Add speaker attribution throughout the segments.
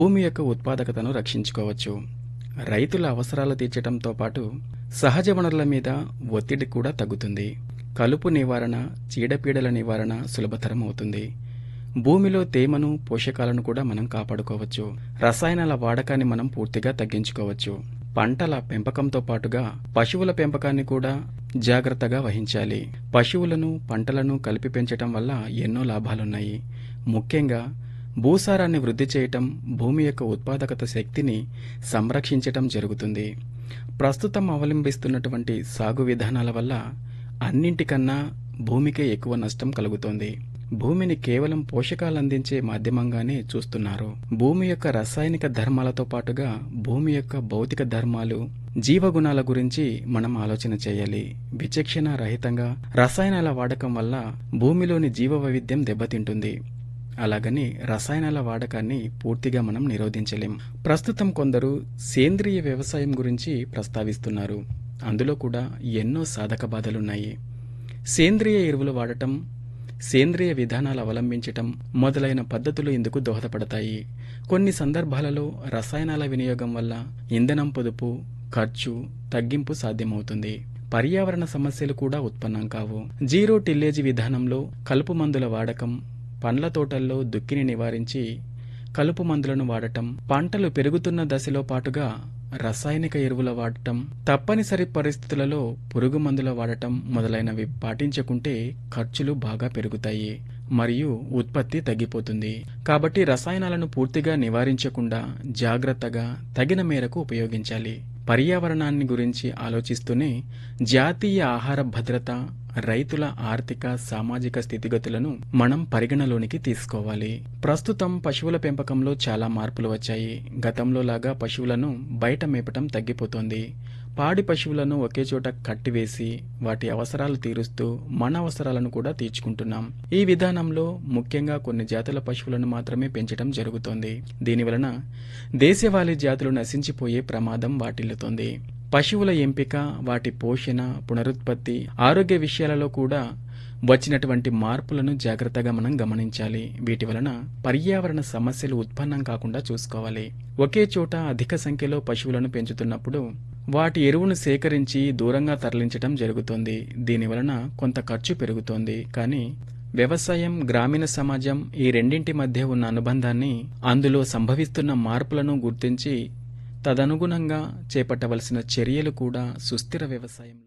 Speaker 1: భూమి యొక్క ఉత్పాదకతను రక్షించుకోవచ్చు రైతుల అవసరాలు తీర్చడంతో పాటు సహజ వనరుల మీద ఒత్తిడి కూడా తగ్గుతుంది కలుపు నివారణ చీడపీడల నివారణ సులభతరం అవుతుంది భూమిలో తేమను పోషకాలను కూడా మనం కాపాడుకోవచ్చు రసాయనాల వాడకాన్ని మనం పూర్తిగా తగ్గించుకోవచ్చు పంటల పెంపకంతో పాటుగా పశువుల పెంపకాన్ని కూడా జాగ్రత్తగా వహించాలి పశువులను పంటలను కలిపి పెంచటం వల్ల ఎన్నో లాభాలున్నాయి ముఖ్యంగా భూసారాన్ని వృద్ధి చేయటం భూమి యొక్క ఉత్పాదకత శక్తిని సంరక్షించటం జరుగుతుంది ప్రస్తుతం అవలంబిస్తున్నటువంటి సాగు విధానాల వల్ల అన్నింటికన్నా భూమికే ఎక్కువ నష్టం కలుగుతోంది భూమిని కేవలం పోషకాలు అందించే మాధ్యమంగానే చూస్తున్నారు భూమి యొక్క రసాయనిక ధర్మాలతో పాటుగా భూమి యొక్క భౌతిక ధర్మాలు జీవగుణాల గురించి మనం ఆలోచన చేయాలి విచక్షణ రహితంగా రసాయనాల వాడకం వల్ల భూమిలోని జీవ వైవిధ్యం దెబ్బతింటుంది అలాగని రసాయనాల వాడకాన్ని పూర్తిగా మనం నిరోధించలేం ప్రస్తుతం కొందరు సేంద్రియ వ్యవసాయం గురించి ప్రస్తావిస్తున్నారు అందులో కూడా ఎన్నో సాధక బాధలున్నాయి సేంద్రియ ఎరువులు వాడటం సేంద్రియ విధానాలు అవలంబించటం మొదలైన పద్ధతులు ఇందుకు దోహదపడతాయి కొన్ని సందర్భాలలో రసాయనాల వినియోగం వల్ల ఇంధనం పొదుపు ఖర్చు తగ్గింపు సాధ్యమవుతుంది పర్యావరణ సమస్యలు కూడా ఉత్పన్నం కావు జీరో టిల్లేజీ విధానంలో కలుపు మందుల వాడకం పండ్ల తోటల్లో దుక్కిని నివారించి కలుపు మందులను వాడటం పంటలు పెరుగుతున్న దశలో పాటుగా రసాయనిక ఎరువుల వాడటం తప్పనిసరి పరిస్థితులలో పురుగు మందుల వాడటం మొదలైనవి పాటించకుంటే ఖర్చులు బాగా పెరుగుతాయి మరియు ఉత్పత్తి తగ్గిపోతుంది కాబట్టి రసాయనాలను పూర్తిగా నివారించకుండా జాగ్రత్తగా తగిన మేరకు ఉపయోగించాలి పర్యావరణాన్ని గురించి ఆలోచిస్తూనే జాతీయ ఆహార భద్రత రైతుల ఆర్థిక సామాజిక స్థితిగతులను మనం పరిగణలోనికి తీసుకోవాలి ప్రస్తుతం పశువుల పెంపకంలో చాలా మార్పులు వచ్చాయి గతంలో లాగా పశువులను బయట మేపటం తగ్గిపోతోంది పాడి పశువులను ఒకే చోట కట్టివేసి వాటి అవసరాలు తీరుస్తూ మన అవసరాలను కూడా తీర్చుకుంటున్నాం ఈ విధానంలో ముఖ్యంగా కొన్ని జాతుల పశువులను మాత్రమే పెంచడం జరుగుతోంది దీనివలన దేశవాళీ జాతులు నశించిపోయే ప్రమాదం వాటిల్లుతోంది పశువుల ఎంపిక వాటి పోషణ పునరుత్పత్తి ఆరోగ్య విషయాలలో కూడా వచ్చినటువంటి మార్పులను జాగ్రత్తగా మనం గమనించాలి వీటి వలన పర్యావరణ సమస్యలు ఉత్పన్నం కాకుండా చూసుకోవాలి ఒకే చోట అధిక సంఖ్యలో పశువులను పెంచుతున్నప్పుడు వాటి ఎరువును సేకరించి దూరంగా తరలించడం జరుగుతుంది దీని వలన కొంత ఖర్చు పెరుగుతోంది కానీ వ్యవసాయం గ్రామీణ సమాజం ఈ రెండింటి మధ్య ఉన్న అనుబంధాన్ని అందులో సంభవిస్తున్న మార్పులను గుర్తించి తదనుగుణంగా చేపట్టవలసిన చర్యలు కూడా సుస్థిర వ్యవసాయంలో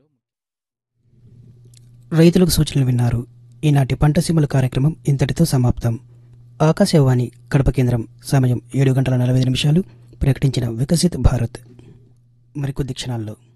Speaker 2: రైతులకు సూచనలు విన్నారు ఈనాటి పంట సీమల కార్యక్రమం ఇంతటితో సమాప్తం ఆకాశవాణి కడప కేంద్రం సమయం ఏడు గంటల నలభై నిమిషాలు ప్రకటించిన వికసిత్ భారత్ మరికొద్ది క్షణాల్లో